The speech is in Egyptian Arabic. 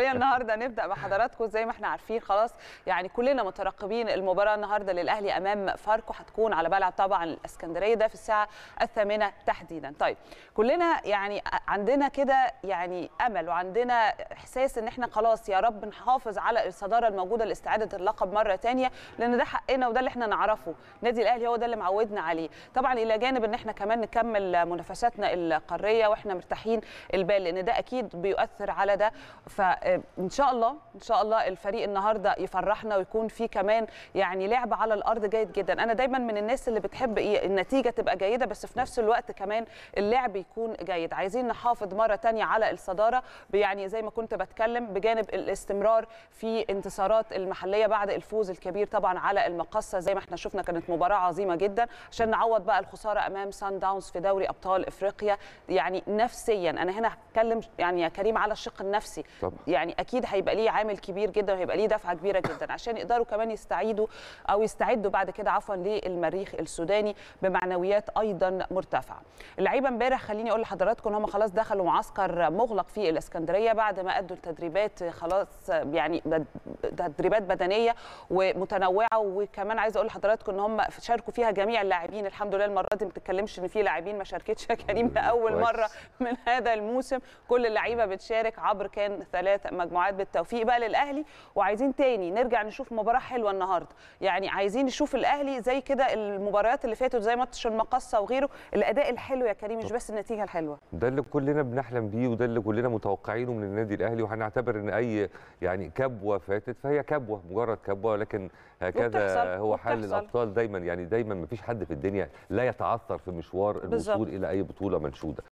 خلينا النهارده نبدا مع حضراتكم زي ما احنا عارفين خلاص يعني كلنا مترقبين المباراه النهارده للاهلي امام فاركو هتكون على ملعب طبعا الاسكندريه ده في الساعه الثامنه تحديدا طيب كلنا يعني عندنا كده يعني امل وعندنا احساس ان احنا خلاص يا رب نحافظ على الصداره الموجوده لاستعاده اللقب مره ثانيه لان ده حقنا وده اللي احنا نعرفه النادي الاهلي هو ده اللي معودنا عليه طبعا الى جانب ان احنا كمان نكمل منافساتنا القاريه واحنا مرتاحين البال لان ده اكيد بيؤثر على ده فان شاء الله ان شاء الله الفريق النهارده يفرحنا ويكون في كمان يعني لعب على الارض جيد جدا انا دايما من الناس اللي بتحب ايه النتيجه تبقى جيده بس في نفس الوقت كمان اللعب يكون جيد عايزين نحافظ مره تانية على الصداره يعني زي ما كنت بتكلم بجانب الاستمرار في انتصارات المحليه بعد الفوز الكبير طبعا على المقصه زي ما احنا شفنا كانت مباراه عظيمه جدا عشان نعوض بقى الخساره امام سان داونز في دوري ابطال افريقيا يعني نفسيا انا هنا هتكلم يعني يا كريم على الشق النفسي طبعا. يعني اكيد هيبقى ليه عامل كبير جدا وهيبقى ليه دفعه كبيره جدا عشان يقدروا كمان يستعيدوا او يستعدوا بعد كده عفوا للمريخ السوداني بمعنويات ايضا مرتفعه اللعيبه امبارح خليني اقول لحضراتكم ان هم خلاص دخلوا معسكر مغلق في الاسكندريه بعد ما ادوا التدريبات خلاص يعني تدريبات بدنيه ومتنوعه وكمان عايزه اقول لحضراتكم ان هم شاركوا فيها جميع اللاعبين الحمد لله المره دي ما بتتكلمش ان في لاعبين ما شاركتش يا كريم لاول كويس. مره من هذا الموسم كل اللعيبه بتشارك عبر كان ثلاث مجموعات بالتوفيق بقى للاهلي وعايزين تاني نرجع نشوف مباراه حلوه النهارده يعني عايزين نشوف الاهلي زي كده المباريات اللي فاتت زي ماتش المقصه وغيره الاداء الحلو يا كريم مش بس النتيجه الحلوه ده اللي كلنا بنحلم بيه وده اللي كلنا متوقعينه من النادي الاهلي وهنعتبر ان اي يعني كبوه فاتت فهي كبوه مجرد كبوه ولكن هكذا وبتحصل، هو حال وبتحصل. الابطال دايما يعني دايما مفيش حد في الدنيا لا يتعثر في مشوار بالظبط. الوصول الى اي بطوله منشوده